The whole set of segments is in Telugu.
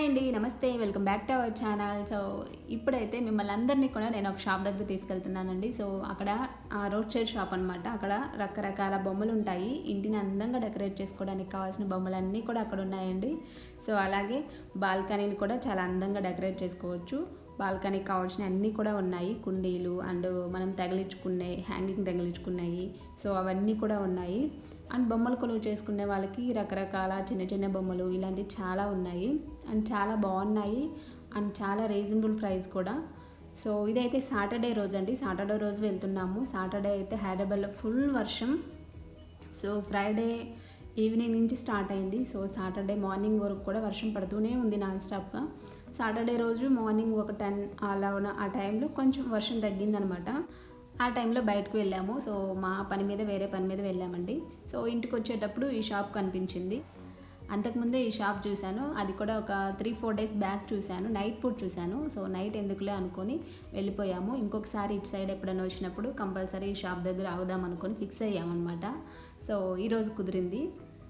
అండి నమస్తే welcome back to our channel so ఇప్పుడైతే మిమ్మల్ని అందరినీ కూడా నేను ఒక షాప్ దగ్గర తీసుకెళ్తున్నానండి సో అక్కడ రోడ్ సైడ్ షాప్ అనమాట అక్కడ రకరకాల బొమ్మలు ఉంటాయి ఇంటిని అందంగా డెకరేట్ చేసుకోవడానికి కావాల్సిన బొమ్మలన్నీ కూడా అక్కడ ఉన్నాయండి సో అలాగే బాల్కనీని కూడా చాలా అందంగా డెకరేట్ చేసుకోవచ్చు బాల్కనీకి కావాల్సిన అన్నీ కూడా ఉన్నాయి కుండీలు అండ్ మనం తగిలించుకునే హ్యాంగింగ్ తగిలించుకున్నాయి సో అవన్నీ కూడా ఉన్నాయి అండ్ బొమ్మలు కొలువు చేసుకునే వాళ్ళకి రకరకాల చిన్న చిన్న బొమ్మలు ఇలాంటివి చాలా ఉన్నాయి అండ్ చాలా బాగున్నాయి అండ్ చాలా రీజనబుల్ ప్రైస్ కూడా సో ఇదైతే సాటర్డే రోజు అండి సాటర్డే రోజు వెళ్తున్నాము సాటర్డే అయితే హైదరాబాద్లో ఫుల్ వర్షం సో ఫ్రైడే ఈవినింగ్ నుంచి స్టార్ట్ అయింది సో సాటర్డే మార్నింగ్ వరకు కూడా వర్షం పడుతూనే ఉంది నాన్ స్టాప్గా సాటర్డే రోజు మార్నింగ్ ఒక టెన్ అలా ఉన్న ఆ టైంలో కొంచెం వర్షం తగ్గిందనమాట ఆ టైంలో బయటకు వెళ్ళాము సో మా పని మీద వేరే పని మీద వెళ్ళామండి సో ఇంటికి వచ్చేటప్పుడు ఈ షాప్ కనిపించింది అంతకుముందే ఈ షాప్ చూశాను అది కూడా ఒక త్రీ ఫోర్ డేస్ బ్యాక్ చూశాను నైట్ పూట చూశాను సో నైట్ ఎందుకులే అనుకొని వెళ్ళిపోయాము ఇంకొకసారి ఇటు సైడ్ ఎప్పుడైనా వచ్చినప్పుడు కంపల్సరీ ఈ షాప్ దగ్గర ఆగుదాం అనుకొని ఫిక్స్ అయ్యామన్నమాట సో ఈరోజు కుదిరింది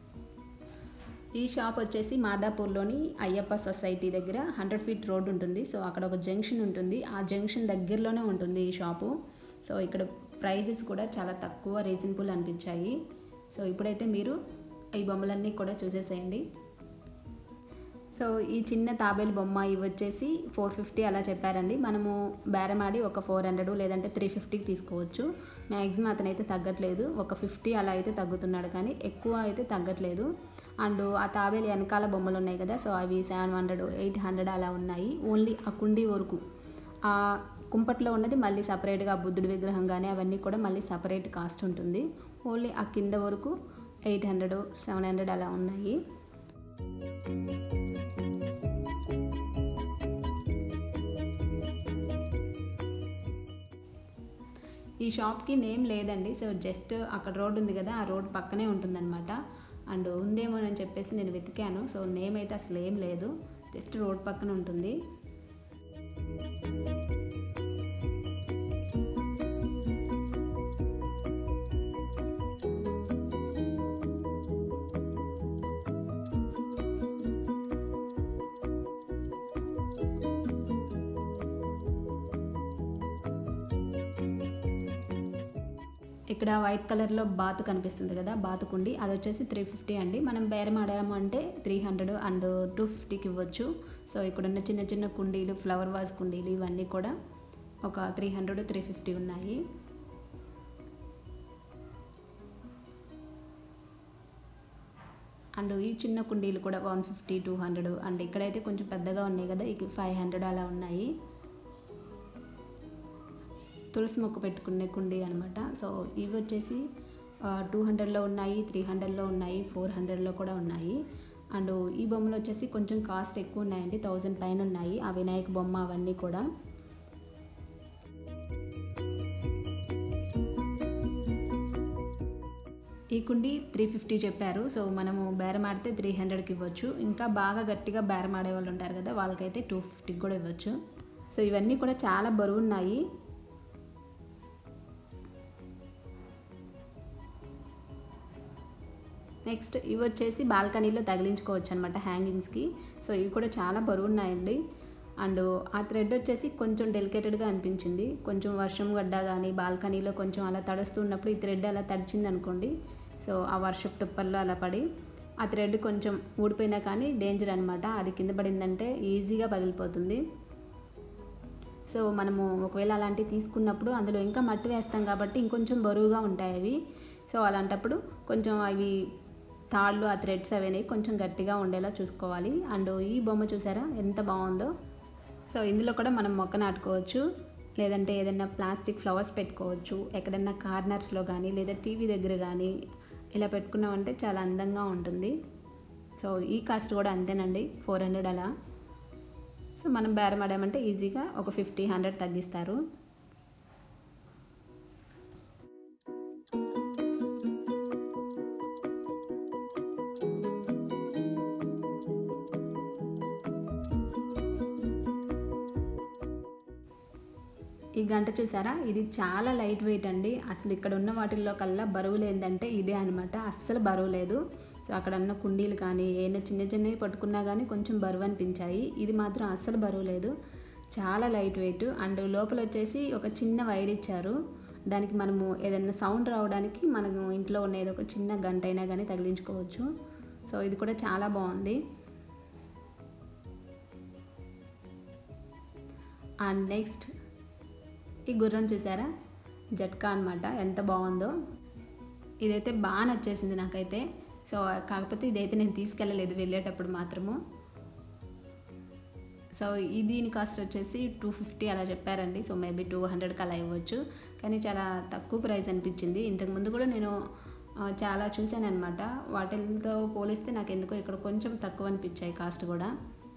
ఈ షాప్ వచ్చేసి మాదాపూర్లోని అయ్యప్ప సొసైటీ దగ్గర హండ్రెడ్ ఫీట్ రోడ్ ఉంటుంది సో అక్కడ ఒక జంక్షన్ ఉంటుంది ఆ జంక్షన్ దగ్గరలోనే ఉంటుంది ఈ షాపు సో ఇక్కడ ప్రైజెస్ కూడా చాలా తక్కువ రీజనబుల్ అనిపించాయి సో ఇప్పుడైతే మీరు ఈ బొమ్మలన్నీ కూడా చూసేసేయండి సో ఈ చిన్న తాబేలు బొమ్మ ఇవి వచ్చేసి ఫోర్ ఫిఫ్టీ అలా చెప్పారండి మనము బేరమాడి ఒక ఫోర్ హండ్రెడ్ లేదంటే త్రీ ఫిఫ్టీకి తీసుకోవచ్చు మ్యాక్సిమం అతనైతే తగ్గట్లేదు ఒక ఫిఫ్టీ అలా అయితే తగ్గుతున్నాడు కానీ ఎక్కువ అయితే తగ్గట్లేదు అండ్ ఆ తాబేలు వెనకాల బొమ్మలు ఉన్నాయి కదా సో అవి సెవెన్ హండ్రెడ్ ఎయిట్ హండ్రెడ్ అలా ఉన్నాయి ఓన్లీ ఆ కుండీ వరకు ఆ కుంపట్లో ఉన్నది మళ్ళీ సపరేట్గా బుద్ధుడి విగ్రహం కానీ అవన్నీ కూడా మళ్ళీ సపరేట్ కాస్ట్ ఉంటుంది ఓన్లీ ఆ కింద వరకు ఎయిట్ హండ్రెడ్ సెవెన్ హండ్రెడ్ అలా ఉన్నాయి ఈ షాప్కి నేమ్ లేదండి సో జస్ట్ అక్కడ రోడ్ ఉంది కదా ఆ రోడ్ పక్కనే ఉంటుందన్నమాట అండ్ ఉందేమో అని చెప్పేసి నేను వెతికాను సో నేమ్ అయితే అసలు ఏం లేదు జస్ట్ రోడ్ పక్కన ఉంటుంది ఇక్కడ వైట్ కలర్లో బాతు కనిపిస్తుంది కదా బాతు కుండి అది వచ్చేసి త్రీ ఫిఫ్టీ అండి మనం బేరం ఆడాము అంటే త్రీ హండ్రెడ్ అండ్ టూ ఫిఫ్టీకి ఇవ్వచ్చు సో ఇక్కడ ఉన్న చిన్న చిన్న కుండీలు ఫ్లవర్ వాజ్ కుండీలు ఇవన్నీ కూడా ఒక త్రీ హండ్రెడ్ త్రీ ఫిఫ్టీ ఉన్నాయి అండ్ ఈ చిన్న కుండీలు కూడా one fifty two hundred and ఇక్కడైతే కొంచెం పెద్దగా ఉన్నాయి కదా ఇక ఫైవ్ హండ్రెడ్ అలా ఉన్నాయి తులసి మొక్క పెట్టుకునే కుండీ అనమాట సో ఇవి వచ్చేసి టూ హండ్రెడ్లో ఉన్నాయి త్రీ హండ్రెడ్లో ఉన్నాయి ఫోర్ హండ్రెడ్లో కూడా ఉన్నాయి అండ్ ఈ బొమ్మలు వచ్చేసి కొంచెం కాస్ట్ ఎక్కువ ఉన్నాయండి థౌజండ్ పైన ఉన్నాయి ఆ వినాయక బొమ్మ అవన్నీ కూడా ఈ కుండి త్రీ ఫిఫ్టీ చెప్పారు సో మనము బేరం ఆడితే త్రీ హండ్రెడ్కి ఇవ్వచ్చు ఇంకా బాగా గట్టిగా బేరం ఆడే వాళ్ళు ఉంటారు కదా వాళ్ళకైతే టూ ఫిఫ్టీకి కూడా ఇవ్వచ్చు సో ఇవన్నీ కూడా చాలా బరువు ఉన్నాయి నెక్స్ట్ ఇవి వచ్చేసి బాల్కనీలో తగిలించుకోవచ్చు అనమాట హ్యాంగింగ్స్కి సో ఇవి కూడా చాలా బరువు ఉన్నాయండి అండ్ ఆ థ్రెడ్ వచ్చేసి కొంచెం డెలికేటెడ్గా అనిపించింది కొంచెం వర్షం గడ్డ కానీ బాల్కనీలో కొంచెం అలా తడుస్తున్నప్పుడు ఈ థ్రెడ్ అలా తడిచింది అనుకోండి సో ఆ వర్షపు తుప్పల్లో అలా పడి ఆ థ్రెడ్ కొంచెం ఊడిపోయినా కానీ డేంజర్ అనమాట అది కింద పడిందంటే ఈజీగా పగిలిపోతుంది సో మనము ఒకవేళ అలాంటివి తీసుకున్నప్పుడు అందులో ఇంకా మట్టి వేస్తాం కాబట్టి ఇంకొంచెం బరువుగా ఉంటాయి అవి సో అలాంటప్పుడు కొంచెం అవి తాళ్ళు ఆ థ్రెడ్స్ అవన్నీ కొంచెం గట్టిగా ఉండేలా చూసుకోవాలి అండ్ ఈ బొమ్మ చూసారా ఎంత బాగుందో సో ఇందులో కూడా మనం మొక్క నాటుకోవచ్చు లేదంటే ఏదైనా ప్లాస్టిక్ ఫ్లవర్స్ పెట్టుకోవచ్చు ఎక్కడన్నా కార్నర్స్లో కానీ లేదా టీవీ దగ్గర కానీ ఇలా పెట్టుకున్నామంటే చాలా అందంగా ఉంటుంది సో ఈ కాస్ట్ కూడా అంతేనండి ఫోర్ హండ్రెడ్ అలా సో మనం బేరం ఆడామంటే ఈజీగా ఒక ఫిఫ్టీ హండ్రెడ్ తగ్గిస్తారు ఈ గంట చూసారా ఇది చాలా లైట్ వెయిట్ అండి అసలు ఇక్కడ ఉన్న వాటిల్లో కల్లా బరువు లేదంటే ఇదే అనమాట అస్సలు బరువు లేదు సో అక్కడ ఉన్న కుండీలు కానీ ఏమైనా చిన్న చిన్నవి పట్టుకున్నా కానీ కొంచెం బరువు అనిపించాయి ఇది మాత్రం అస్సలు బరువు లేదు చాలా లైట్ వెయిట్ అండ్ లోపల వచ్చేసి ఒక చిన్న వైర్ ఇచ్చారు దానికి మనము ఏదైనా సౌండ్ రావడానికి మనము ఇంట్లో ఉన్న ఏదో ఒక చిన్న గంట అయినా కానీ తగిలించుకోవచ్చు సో ఇది కూడా చాలా బాగుంది అండ్ నెక్స్ట్ ఈ గుర్రం చూసారా జట్కా అనమాట ఎంత బాగుందో ఇదైతే బాగా నచ్చేసింది నాకైతే సో కాకపోతే ఇదైతే నేను తీసుకెళ్ళలేదు వెళ్ళేటప్పుడు మాత్రము సో ఈ దీని కాస్ట్ వచ్చేసి టూ ఫిఫ్టీ అలా చెప్పారండి సో మేబీ టూ హండ్రెడ్కి అలా ఇవ్వచ్చు కానీ చాలా తక్కువ ప్రైస్ అనిపించింది ఇంతకుముందు కూడా నేను ఆ, చాలా చూశాను అనమాట వాటితో పోలిస్తే నాకు ఎందుకో ఇక్కడ కొంచెం తక్కువ అనిపించాయి కాస్ట్ కూడా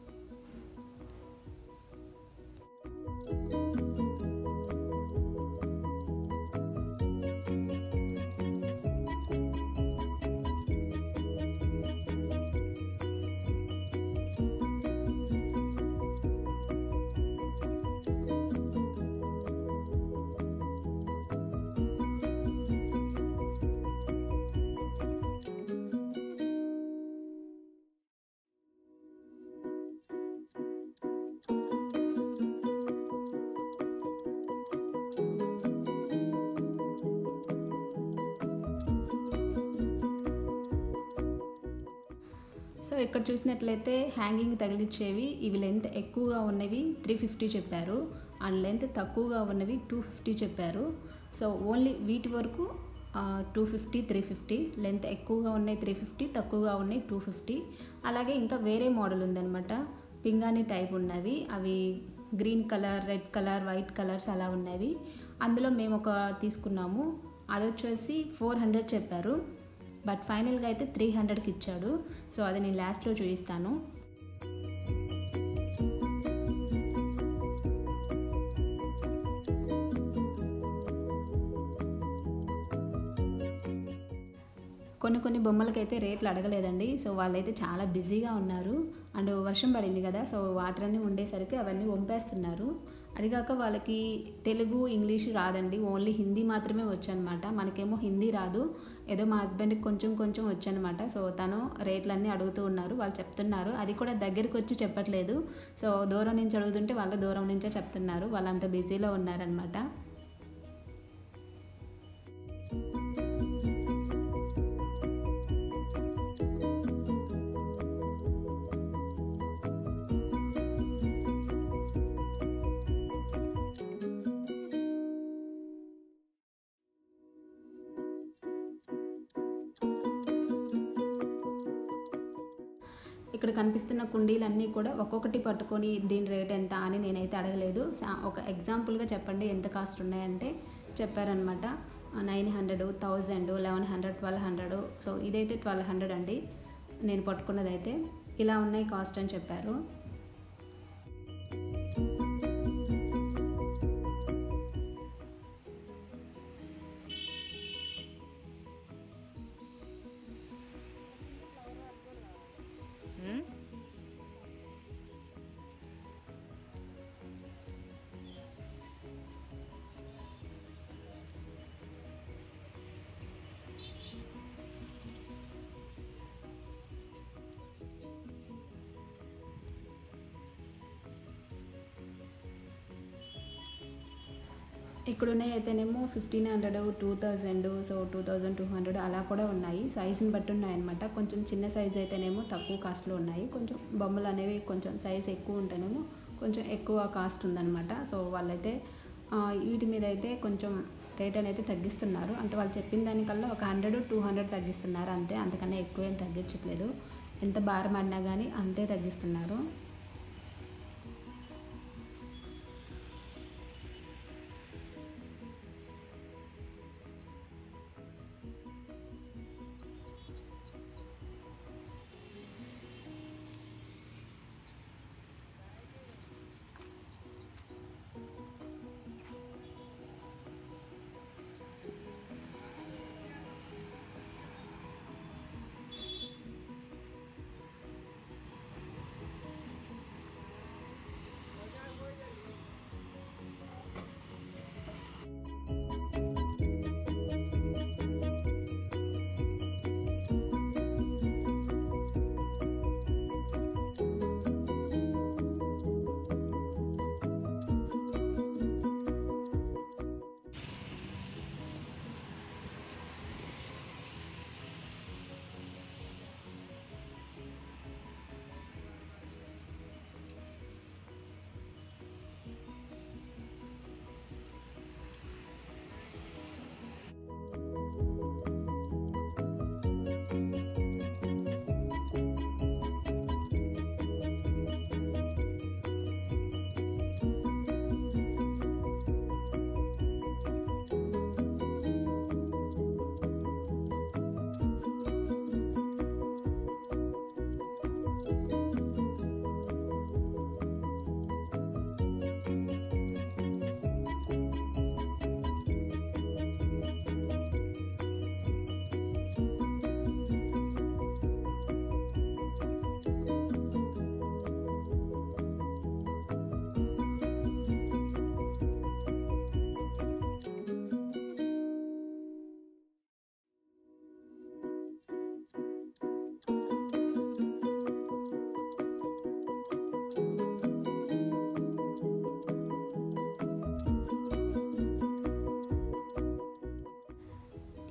సో ఇక్కడ చూసినట్లయితే హ్యాంగింగ్ తగిలిచ్చేవి ఇవి లెంత్ ఎక్కువగా ఉన్నవి త్రీ ఫిఫ్టీ చెప్పారు అండ్ లెంత్ తక్కువగా ఉన్నవి టూ ఫిఫ్టీ చెప్పారు సో ఓన్లీ వీటి వరకు two fifty three fifty length ఎక్కువగా ఉన్నాయి త్రీ ఫిఫ్టీ తక్కువగా ఉన్నాయి టూ ఫిఫ్టీ అలాగే ఇంకా వేరే మోడల్ ఉందన్నమాట పింగాణి టైప్ ఉన్నవి అవి green colour red colour white colours అలా ఉన్నవి అందులో మేము ఒక తీసుకున్నాము అది వచ్చేసి ఫోర్ హండ్రెడ్ చెప్పారు బట్ ఫైనల్గా అయితే త్రీ హండ్రెడ్కి ఇచ్చాడు సో అది నేను లాస్ట్లో చూపిస్తాను కొన్ని కొన్ని బొమ్మలకైతే రేట్లు అడగలేదండి సో వాళ్ళైతే చాలా బిజీగా ఉన్నారు అండ్ వర్షం పడింది కదా సో వాటర్ అన్నీ ఉండేసరికి అవన్నీ వంపేస్తున్నారు అదిగాక వాళ్ళకి తెలుగు ఇంగ్లీష్ రాదండి ఓన్లీ హిందీ మాత్రమే వచ్చనమాట మనకేమో హిందీ రాదు ఏదో మా హస్బెండ్కి కొంచెం కొంచెం వచ్చనమాట సో తను రేట్లన్నీ అడుగుతూ ఉన్నారు వాళ్ళు చెప్తున్నారు అది కూడా దగ్గరికి వచ్చి చెప్పట్లేదు సో దూరం నుంచి అడుగుతుంటే వాళ్ళు దూరం నుంచే చెప్తున్నారు వాళ్ళంత బిజీలో ఉన్నారనమాట ఇక్కడ కనిపిస్తున్న కుండీలన్నీ కూడా ఒక్కొక్కటి పట్టుకొని దీని రేట్ ఎంత అని నేనైతే అడగలేదు సా- ఒక ఎగ్జాంపుల్గా చెప్పండి ఎంత కాస్ట్ ఉన్నాయంటే చెప్పారనమాట nine hundred thousand eleven hundred twelve hundred so ఇదైతే ట్వెల్వ్ హండ్రెడ్ అండి నేను పట్టుకున్నదైతే ఇలా ఉన్నాయి కాస్ట్ అని చెప్పారు ఇక్కడ ఉన్నాయి అయితేనేమో fifteen hundred two thousand so two thousand two hundred అలా కూడా ఉన్నాయి సైజుని బట్టి ఉన్నాయన్నమాట కొంచెం చిన్న సైజ్ అయితేనేమో తక్కువ కాస్ట్లో ఉన్నాయి కొంచెం బొమ్మలు అనేవి కొంచెం సైజ్ ఎక్కువ ఉంటేనేమో కొంచెం ఎక్కువ కాస్ట్ ఉందన్నమాట సో వాళ్ళైతే ఆ, వీటి మీద అయితే కొంచెం రేట్ అనేది తగ్గిస్తున్నారు అంటే వాళ్ళు చెప్పిన దానికల్లా ఒక హండ్రెడ్ టూ హండ్రెడ్ తగ్గిస్తున్నారు అంతే అంతకన్నా ఎక్కువ ఏం తగ్గించట్లేదు ఎంత భారం ఆడినా కానీ అంతే తగ్గిస్తున్నారు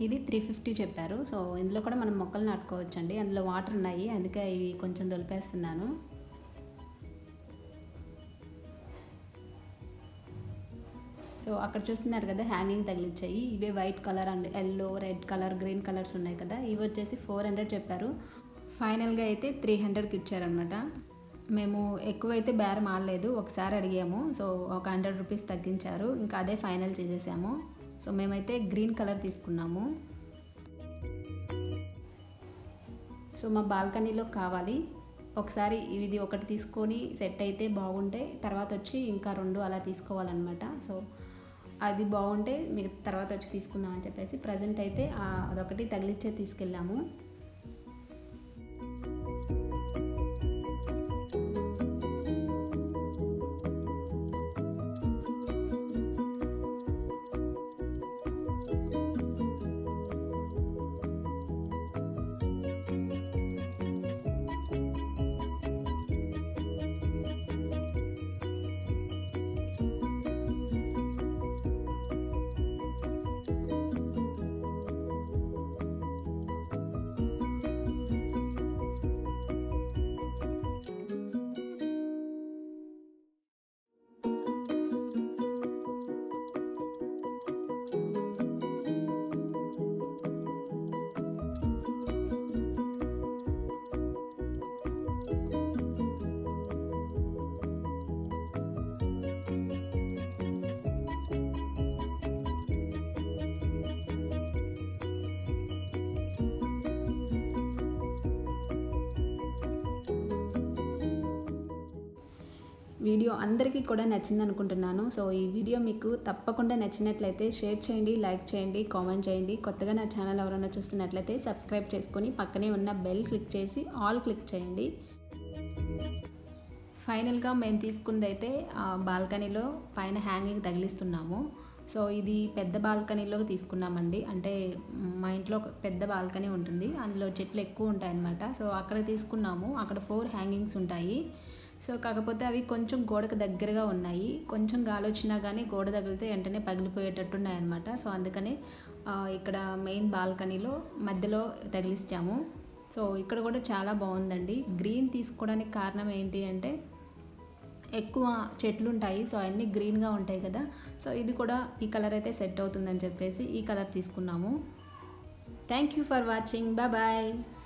ఇది త్రీ ఫిఫ్టీ చెప్పారు సో ఇందులో కూడా మనం మొక్కలు నాటుకోవచ్చండి అందులో వాటర్ ఉన్నాయి అందుకే ఇవి కొంచెం దొలిపేస్తున్నాను సో అక్కడ చూస్తున్నారు కదా హ్యాంగింగ్ తగిలిచ్చాయి ఇవే white colour and yellow red colour green colours ఉన్నాయి కదా ఇవి వచ్చేసి ఫోర్ హండ్రెడ్ చెప్పారు ఫైనల్గా అయితే త్రీ హండ్రెడ్కి ఇచ్చారనమాట మేము ఎక్కువైతే బేరం ఆడలేదు ఒకసారి అడిగాము సో ఒక హండ్రెడ్ రూపీస్ తగ్గించారు ఇంకా అదే ఫైనల్ చేసేసాము సో మేమైతే గ్రీన్ కలర్ తీసుకున్నాము సో మా బాల్కనీలో కావాలి ఒకసారి ఇది ఒకటి తీసుకొని సెట్ అయితే బాగుంటే తర్వాత వచ్చి ఇంకా రెండు అలా తీసుకోవాలన్నమాట సో అది బాగుంటే మీరు తర్వాత వచ్చి తీసుకుందాం అని చెప్పేసి ప్రజెంట్ అయితే అదొకటి తగిలిచ్చే తీసుకెళ్ళాము వీడియో అందరికీ కూడా నచ్చింది అనుకుంటున్నాను సో ఈ వీడియో మీకు తప్పకుండా నచ్చినట్లయితే షేర్ చేయండి లైక్ చేయండి కామెంట్ చేయండి కొత్తగా నా ఛానల్ ఎవరైనా చూస్తున్నట్లయితే సబ్స్క్రైబ్ చేసుకొని పక్కనే ఉన్న బెల్ క్లిక్ చేసి ఆల్ క్లిక్ చేయండి ఫైనల్గా మేము తీసుకుంది అయితే బాల్కనీలో పైన హ్యాంగింగ్ తగిలిస్తున్నాము సో ఇది పెద్ద బాల్కనీలో తీసుకున్నామండి అంటే మా ఇంట్లో ఒక పెద్ద బాల్కనీ ఉంటుంది అందులో చెట్లు ఎక్కువ ఉంటాయన్నమాట సో అక్కడ తీసుకున్నాము అక్కడ ఫోర్ హ్యాంగింగ్స్ ఉంటాయి సో కాకపోతే అవి కొంచెం గోడకు దగ్గరగా ఉన్నాయి కొంచెం గాలి వచ్చినా కానీ గోడ తగిలితే వెంటనే పగిలిపోయేటట్టు ఉన్నాయన్నమాట సో అందుకని ఇక్కడ మెయిన్ బాల్కనీలో మధ్యలో తగిలిస్తాము సో ఇక్కడ కూడా చాలా బాగుందండి గ్రీన్ తీసుకోవడానికి కారణం ఏంటి అంటే ఎక్కువ చెట్లు ఉంటాయి సో అన్నీ గ్రీన్గా ఉంటాయి కదా సో ఇది కూడా ఈ కలర్ అయితే సెట్ అవుతుందని చెప్పేసి ఈ కలర్ తీసుకున్నాము thank you for watching bye bye